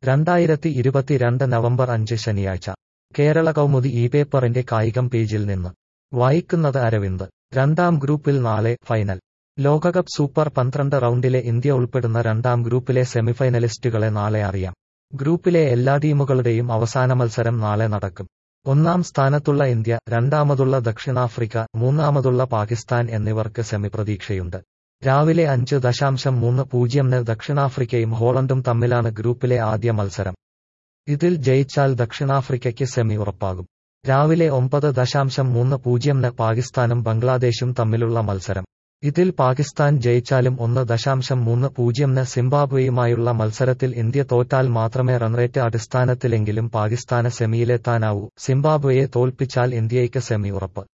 രണ്ടായിരത്തി ഇരുപത്തിരണ്ട് നവംബർ അഞ്ച് ശനിയാഴ്ച കേരള കൗമുദി ഈ പേപ്പറിന്റെ കായികം പേജിൽ നിന്ന് വായിക്കുന്നത് അരവിന്ദ് രണ്ടാം ഗ്രൂപ്പിൽ നാളെ ഫൈനൽ ലോകകപ്പ് സൂപ്പർ പന്ത്രണ്ട് റൗണ്ടിലെ ഇന്ത്യ ഉൾപ്പെടുന്ന രണ്ടാം ഗ്രൂപ്പിലെ സെമിഫൈനലിസ്റ്റുകളെ നാളെ അറിയാം ഗ്രൂപ്പിലെ എല്ലാ ടീമുകളുടെയും അവസാന മത്സരം നാളെ നടക്കും ഒന്നാം സ്ഥാനത്തുള്ള ഇന്ത്യ രണ്ടാമതുള്ള ദക്ഷിണാഫ്രിക്ക മൂന്നാമതുള്ള പാകിസ്ഥാൻ എന്നിവർക്ക് സെമി പ്രതീക്ഷയുണ്ട് രാവിലെ അഞ്ച് ദശാംശം മൂന്ന് പൂജ്യംന് ദക്ഷിണാഫ്രിക്കയും ഹോളണ്ടും തമ്മിലാണ് ഗ്രൂപ്പിലെ ആദ്യ മത്സരം ഇതിൽ ജയിച്ചാൽ ദക്ഷിണാഫ്രിക്കയ്ക്ക് സെമി ഉറപ്പാകും രാവിലെ ഒമ്പത് ദശാംശം മൂന്ന് പൂജ്യംന് പാകിസ്ഥാനും ബംഗ്ലാദേശും തമ്മിലുള്ള മത്സരം ഇതിൽ പാകിസ്ഥാൻ ജയിച്ചാലും ഒന്ന് ദശാംശം മൂന്ന് പൂജ്യംന് സിംബാബ്വേയുമായുള്ള മത്സരത്തിൽ ഇന്ത്യ തോറ്റാൽ മാത്രമേ റൺറേറ്റ് അടിസ്ഥാനത്തിലെങ്കിലും പാകിസ്ഥാന് സെമിയിലെത്താനാവൂ സിംബാബ്വേയെ തോൽപ്പിച്ചാൽ ഇന്ത്യയ്ക്ക് സെമി ഉറപ്പ്